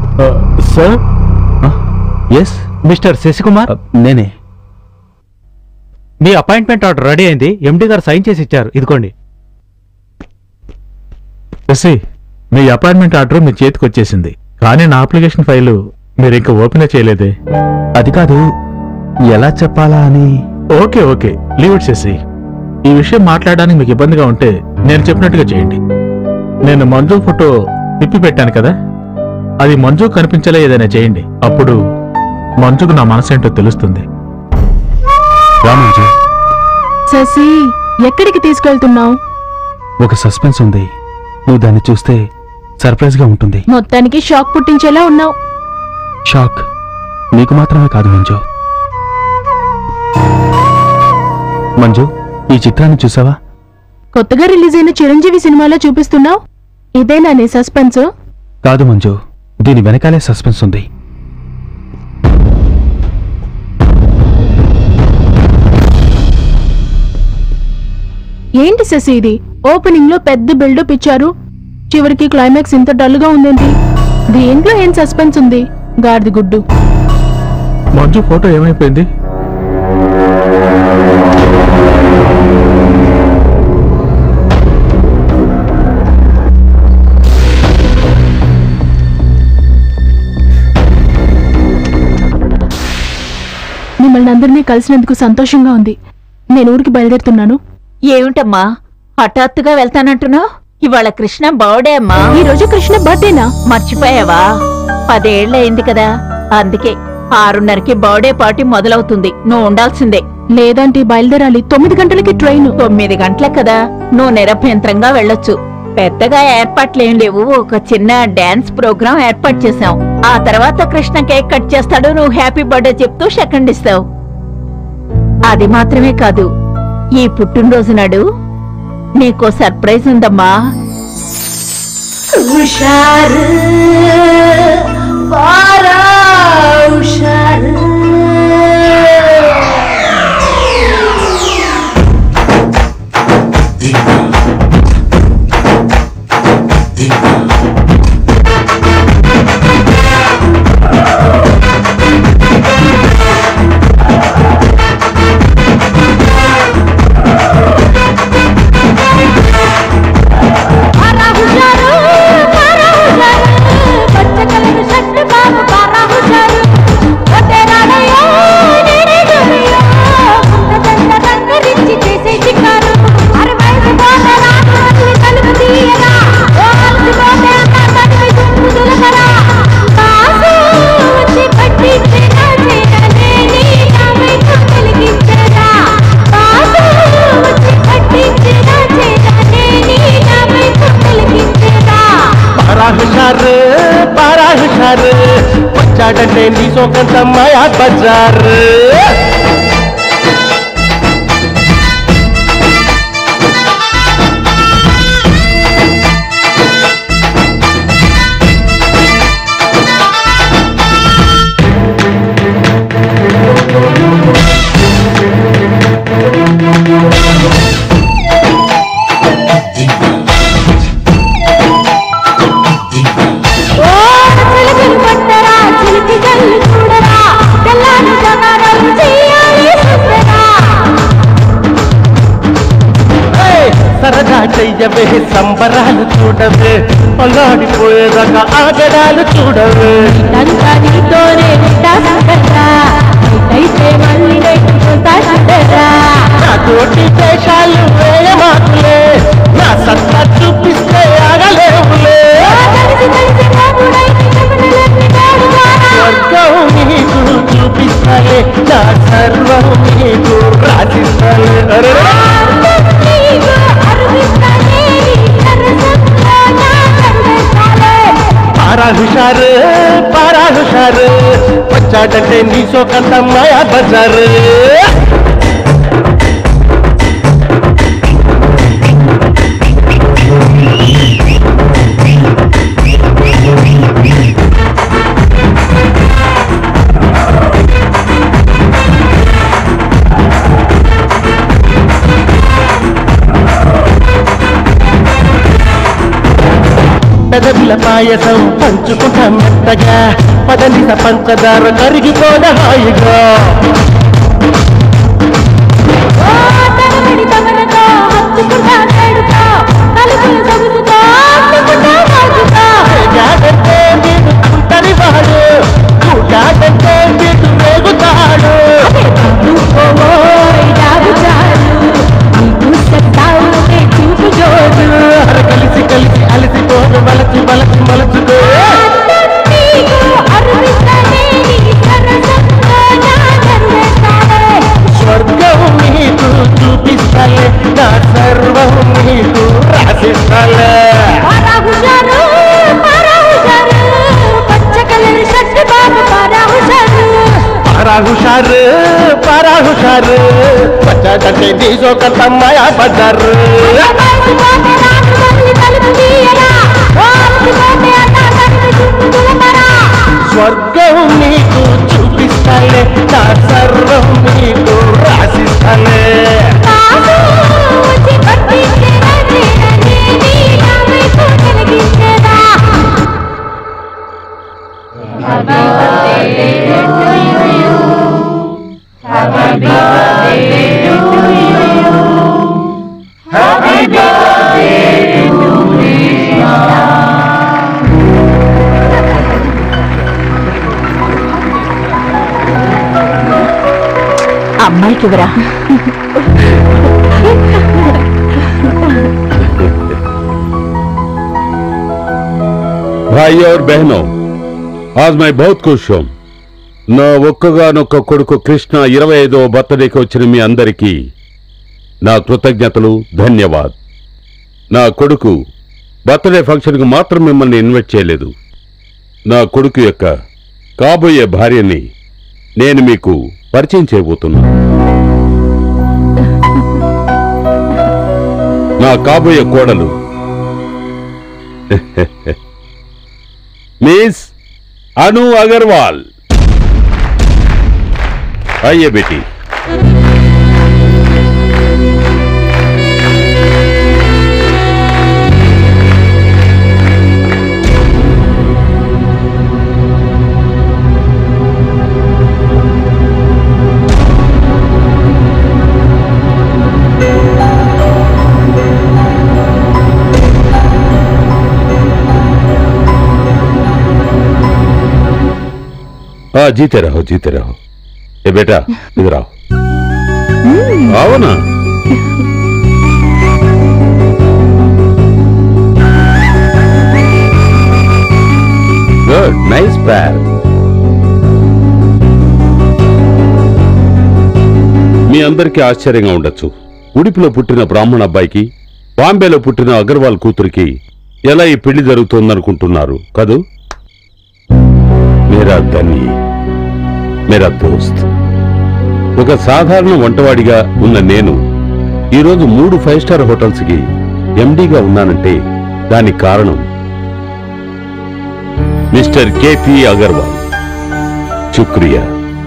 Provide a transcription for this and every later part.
Sir yes mister Sasikumar నేనే మీ appointment order ready అయింది ఎండి గారు సైన్ చేసి ఇచ్చారు ఇదిగోండి శశి మీ అపాయింట్మెంట్ ఆర్డర్ మీ చేతికి వచ్చేసింది కానీ నా అప్లికేషన్ ఫైలు మీరు ఇంకా ఓపెన్ చేయలేదే అది కాదు ఎలా చెప్పాలా అని okay okay leave it Sasi ఈ విషయం మాట్లాడడానికి మీకు ఇబ్బందిగా ఉంటే నేను చెప్పినట్టుగా చేయండి నేను మంజు ఫోటో తిప్పి పెట్టాను కదా అది మంజు కనిపించేలా ఏదైనా చేయండి అప్పుడు మంజుకు నా మనసేంటో తెలుస్తుంది రా మంజు శశి ఎక్కడికి తీసుకెళ్తున్నావు ఒక సస్పెన్స్ ఉంది నువ్వు దాన్ని చూస్తే సర్ప్రైజ్ గా ఉంటుంది మొత్తానికి షాక్ పుట్టించేలా ఉన్నావు షాక్ నీకు మాత్రమే కాదు మంజు మంజు ఈ చిత్రాన్ని చూసావా కొత్తగా రిలీజ్ అయిన చిరంజీవి సినిమాలో చూపిస్తున్నావు ఇదేనా నీ సస్పెన్స్ కాదు మంజు దీని వెనకాలే సస్పెన్స్ ఉంది ఏంటి శశి ఇది ఓపెనింగ్ లో పెద్ద బిల్డప్ ఇచ్చారు చివరికి క్లైమాక్స్ ఇంత డల్ గా ఉందేంటి దీంట్లో ఏం సస్పెన్స్ ఉంది గాడిది గుడ్డు మంజు ఫోటో ఏమైపోయింది మిమ్మల్ని అందరినీ కలిసినందుకు సంతోషంగా ఉంది నేను ఊరికి బయలుదేరుతున్నాను ఏమిటమ్మా హఠాత్తుగా వెళ్తానంటున్నావు ఇవాళ కృష్ణ బర్త్డే అమ్మా ఈ రోజు కృష్ణ బర్త్డేనా మర్చిపోయావా పదేళ్లయింది కదా అందుకే ఆరున్నరకి బర్త్డే పార్టీ మొదలవుతుంది నువ్వు ఉండాల్సిందే లేదంటే బయలుదేరాలి తొమ్మిది గంటలకి ట్రైన్ తొమ్మిది గంటలే కదా నువ్వు నిరభ్యంతరంగా వెళ్ళొచ్చు పెద్దగా ఏర్పాట్లేం లేవు ఒక చిన్న డాన్స్ ప్రోగ్రాం ఏర్పాటు చేశాం ఆ తర్వాత కృష్ణ కేక్ కట్ చేస్తాడు నువ్వు హ్యాపీ బర్త్డే చెప్తూ సెకండ్ ఇస్తావు అది మాత్రమే కాదు ఈ పుట్టినరోజు నాడు నీకో సర్ప్రైజ్ ఉందమ్మా హుషారు పారా హుషారు పారా హుషారు పారా హుషారు వచ్చాడంటే నీ సోకంత మాయా బజార్ ఏయ్, సరదా చెయ్యవే సంబరాలు చూడవే పల్లాడిపోయేదాకా ఆగడాలు చూడవే నా తోటి దేశాలు వేయమాకులే నా సత్తా చూపిస్తే ఆగలేవులే స్వర్గం నీకు చూపిస్తాలే నా సర్వం నీకు రాసిస్తాలే అరే పారా హుషారు పారా హుషారు వచ్చాడంటే నీ సోకంత మాయా బజారు పెదవిలో బెల్ల పాయసం పంచుకుంటా మెత్తగా పదనిస పంచదార కరిగిపోద హాయిగా తరబడి తమరతో హత్తుకుంటా నేడుతో తలుపులు సొగుసుతో అందుకుంటా రాజుతో గాడంటే వీడు కుంటరి వాడు కూటాడంటే వీడు రేగుతాడు ఓయ్ రాగు చాలు నీకు చెప్తావు నే చూపు జోడు అర కలిసి కలిసి అలసిపోదు మలచి మలచి మలచుకో నీకు అరువిస్తనే నీ సరసంగా నా సర్వేస్తానే స్వర్గం నీకు చూపిస్తాలే నా సర్వం నీకు రాసిస్తాలే పారా హుషారు పారా హుషారు పచ్చ కలర్ షర్ట్ బాబు పారా హుషారు పారా హుషారు పారా హుషారు పచ్చాటంటే నీజో కంటమ్మాయా బజారు అమాయకుకోతే రాను వదిలి తలుపు తీయరా ఓర్చుకోతే అన్నా కన్ను చుట్టూ దులపరా స్వర్గం నీకు చూపిస్తాలే నా సర్వం నీకు రాసిస్తాలే కాదు వచ్చి పట్టించేదా నేననే నీ నా వైపు కలిగించేదా అమ్మాయికి ఇవ్వరా भाई और बहनों आज मैं बहुत खुश हूं నా ఒక్కగానొక్క కొడుకు కృష్ణ ఇరవై ఐదో బర్త్డేకి వచ్చిన మీ అందరికీ నా కృతజ్ఞతలు ధన్యవాద్ నా కొడుకు బర్త్డే ఫంక్షన్కు మాత్రం మిమ్మల్ని ఇన్వైట్ చేయలేదు నా కొడుకు యొక్క కాబోయే భార్యని నేను మీకు పరిచయం చేయబోతున్నా నా కాబోయే కోడలు मिस अनु अग्रवाल आइए बेटी हाँ जीते रहो जीते रहो ए बेटा इधर आओ आओ ना గుడ్ నైస్ ప్యార్ మీ అందరికీ ఆశ్చర్యంగా ఉండొచ్చు ఉడిపిలో పుట్టిన బ్రాహ్మణ అబ్బాయికి బాంబేలో పుట్టిన అగర్వాల్ కూతురికి ఎలా ఈ పెళ్లి జరుగుతోందనుకుంటున్నారు కదూ మేరా ధని మేరా దోస్త్ ఒక సాధారణ వంటవాడిగా ఉన్న నేను ఈరోజు మూడు ఫైవ్ స్టార్ హోటల్స్ కి ఎండీగా ఉన్నానంటే దానికి కారణం మిస్టర్ కేపీ అగర్వాల్ శుక్రియా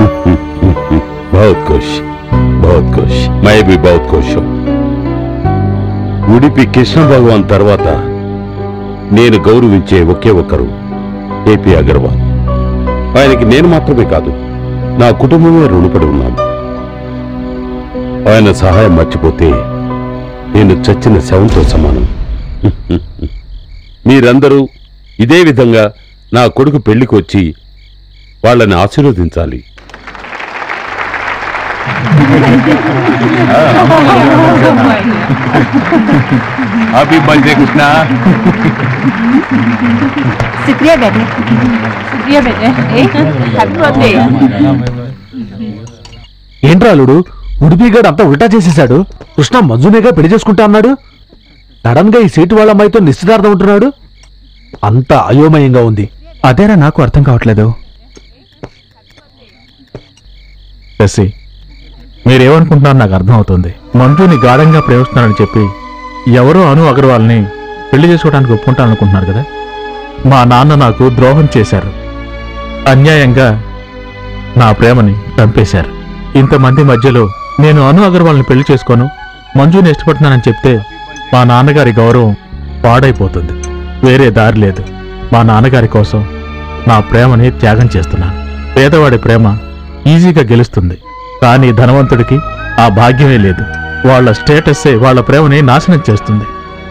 बहुत खुश बहुत खुश मैं भी बहुत खुश हूं ఉడిపి కృష్ణ భగవాన్ తర్వాత నేను గౌరవించే ఒకే ఒక్కరు ఏపీ అగర్వాల్ ఆయనకి నేను మాత్రమే కాదు నా కుటుంబమే రుణపడి ఉన్నాను ఆయన సహాయం మర్చిపోతే నేను చచ్చిన శవంతో సమానం మీరందరూ ఇదే విధంగా నా కొడుకు పెళ్లికి వచ్చి వాళ్ళని ఆశీర్వదించాలి హ్యాపీ బర్త్డే కృష్ణ శుక్రియా బేటే శుక్రియా బేటే హ్యాపీ బర్త్డే ఏంట్రా అల్లుడు ఉడిపిగాడు అంతా ఉల్టా చేసేశాడు కృష్ణ మంజునేగా పెళ్లి చేసుకుంటా అన్నాడు సడన్ గా ఈ సీటు వాళ్ళ అమ్మాయితో నిశ్చితార్థం ఉంటున్నాడు అంత అయోమయంగా ఉంది అదేరా నాకు అర్థం కావట్లేదు శశి మీరేమనుకుంటున్నారో నాకు అర్థం అవుతుంది మంజుని గాఢంగా ప్రేమిస్తున్నానని చెప్పి ఎవరో అను అగర్వాల్ని పెళ్లి చేసుకోవడానికి ఒప్పుకుంటాననుకుంటున్నారు కదా మా నాన్న నాకు ద్రోహం చేశారు అన్యాయంగా నా ప్రేమని చంపేశారు ఇంతమంది మధ్యలో నేను అను అగర్వాల్ని పెళ్లి చేసుకోను మంజుని ఇష్టపడుతున్నానని చెప్తే మా నాన్నగారి గౌరవం పాడైపోతుంది వేరే దారి లేదు మా నాన్నగారి కోసం నా ప్రేమని త్యాగం చేస్తున్నాను పేదవాడి ప్రేమ ఈజీగా గెలుస్తుంది కానీ ధనవంతుడికి ఆ భాగ్యమే లేదు వాళ్ళ స్టేటస్సే వాళ్ళ ప్రేమని నాశనం చేస్తుంది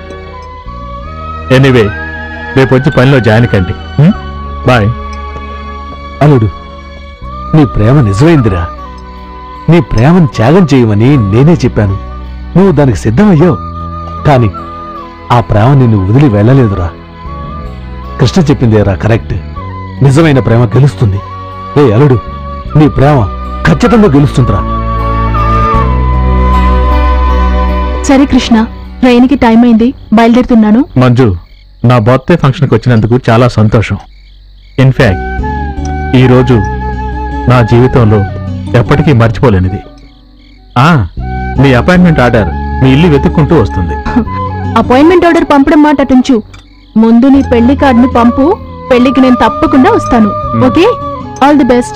ఎనీవే రేపు వచ్చి పనిలో జాయిన్ కండి హ్మ్? బాయ్ అల్లుడు నీ ప్రేమ నిజమైందిరా నీ ప్రేమను త్యాగం చేయమని నేనే చెప్పాను నువ్వు దానికి సిద్ధమయ్యావు కాని ఆ ప్రేమ నిన్ను వదిలి వెళ్ళలేదురా కృష్ణ చెప్పిందేరా కరెక్ట్ నిజమైన ప్రేమ గెలుస్తుంది ఏ అల్లుడు నీ ప్రేమ ఖచ్చితంగా గెలుస్తుందిరా సరే కృష్ణ ట్రైన్కి టైం అయింది బయలుదేరుతున్నాను మంజు నా బర్త్డే ఫంక్షన్కి వచ్చినందుకు చాలా సంతోషం ఇన్ఫ్యాక్ట్ ఈరోజు నా జీవితంలో ఎప్పటికీ మర్చిపోలేనిది ఆ మీ అపాయింట్మెంట్ ఆర్డర్ మీ ఇల్లు వెతుక్కుంటూ వస్తుంది అపాయింట్మెంట్ ఆర్డర్ పంపడం మాట అటుంచు ముందు నీ పెళ్లి కార్డును పంపు పెళ్లికి నేను తప్పకుండా వస్తాను ఓకే ఆల్ ది బెస్ట్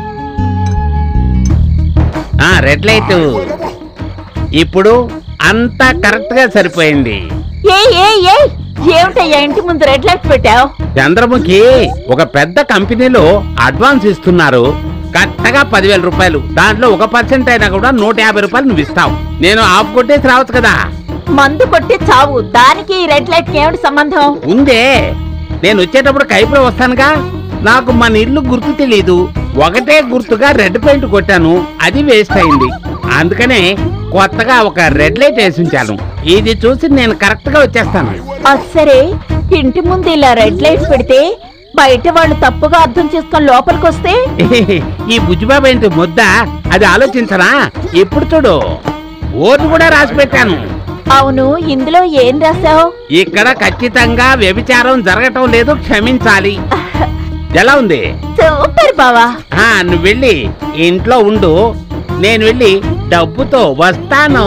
ఆ రెడ్ లైట్ ఇప్పుడు అంతా కరెక్ట్ గా సరిపోయింది ఏ ఏ ఏ ఏమిటయ్యా ఇంటి ముందు రెడ్ లైట్ పెట్టావు చంద్రముఖి ఒక పెద్ద కంపెనీలో అడ్వాన్స్ ఇస్తున్నారు కరెక్ట్గా పదివేల రూపాయలు దాంట్లో ఒక పర్సెంట్ అయినా కూడా నూట యాభై రూపాయలు నువ్వు ఇస్తావు నేను ఆఫ్ కొట్టేసి రావచ్చు కదా మందు కొట్టి చావు దానికి ఈ రెడ్ లైట్ ఏమిటి సంబంధం ఉందే నేను వచ్చేటప్పుడు కైపులో వస్తానుగా నాకు మన ఇల్లు గుర్తు తెలీదు ఒకటే గుర్తుగా రెడ్ పెయింట్ కొట్టాను అది వేస్ట్ అయింది అందుకనే కొత్తగా ఒక రెడ్ లైట్ వేసి ఉంచాను ఇది చూసి నేను కరెక్ట్ గా వచ్చేస్తాను అది సరే ఇంటి ముందు ఇలా రెడ్ లైట్ పెడితే బయట వాళ్ళు తప్పుగా అర్థం చేసుకొని లోపలికి వస్తే ఈ బుజ్జిబాబు ఏంటి ముద్ద అది ఆలోచించరా ఇప్పుడు చూడు ఓటు కూడా రాసి పెట్టాను అవును ఇందులో ఏం రాసావు ఇక్కడ ఖచ్చితంగా వ్యభిచారం జరగటం లేదు క్షమించాలి ఎలా ఉంది సూపర్ బావా ఆ నువ్వు వెళ్ళి ఇంట్లో ఉండు నేను వెళ్ళి డబ్బుతో వస్తాను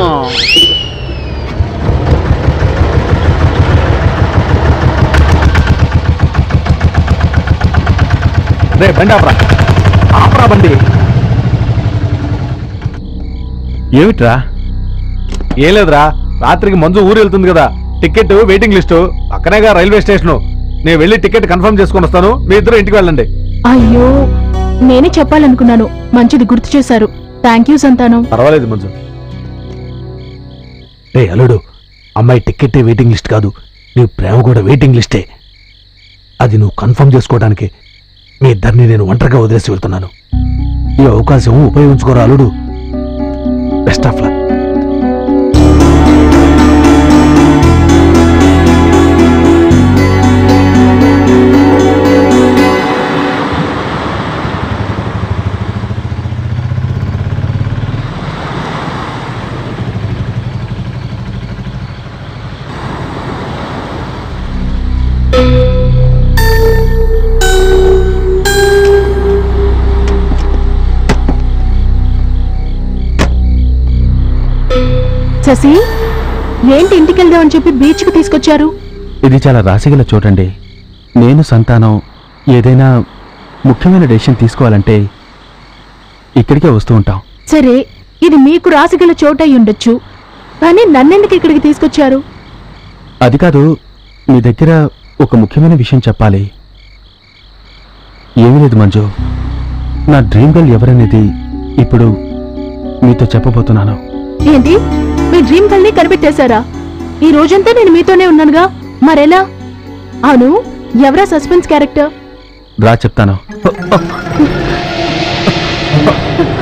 రే బండి ఆపరా ఆపరా బండి ఏమిట్రా ఏం లేదురా రాత్రికి మంజు ఊరు వెళ్తుంది కదా టికెట్ వెయిటింగ్ లిస్టు అక్కనేగా రైల్వే స్టేషను నేను వెళ్ళి టికెట్ కన్ఫర్మ్ చేసుకొని వస్తాను మీ ఇద్దరు ఇంటికి వెళ్ళండి అయ్యో నేనే చెప్పాలనుకున్నాను మంచిది గుర్తు చేశారు థ్యాంక్ యూ సంతానం పర్వాలేదు మంజు రే అల్లుడు అమ్మాయి టికెట్ వెయిటింగ్ లిస్ట్ కాదు నీ ప్రేమ కూడా వెయిటింగ్ లిస్టే అది నువ్వు కన్ఫర్మ్ చేసుకోవడానికి మీ ఇద్దరిని నేను ఒంటరిగా వదిలేసి వెళ్తున్నాను ఈ అవకాశం ఉపయోగించుకోరా అల్లుడు బెస్ట్ ఆఫ్ లక్ శశి ఏంటి ఇంటికి వెళ్దామని చెప్పి బీచ్కి తీసుకొచ్చారు ఇది చాలా రాసిగల చోటండి నేను సంతానం ఏదైనా ముఖ్యమైన డెసిషన్ తీసుకోవాలంటే ఇక్కడికే వస్తూ ఉంటాం సరే ఇది మీకు రాసిగల చోట అయి ఉండొచ్చు కానీ నన్నెందుకు ఇక్కడికి తీసుకొచ్చారు అది కాదు మీ దగ్గర ఒక ముఖ్యమైన విషయం చెప్పాలి ఏమీ లేదు మంజు నా డ్రీమ్ గర్ల్ ఎవరనేది ఇప్పుడు మీతో చెప్పబోతున్నాను ఏంటి మీ డ్రీమ్ గర్ల్ని కనిపెట్టేశారా ఈ రోజంతా నేను మీతోనే ఉన్నానుగా మరెలా అవును ఎవరా సస్పెన్స్ క్యారెక్టర్ రా చెప్తాను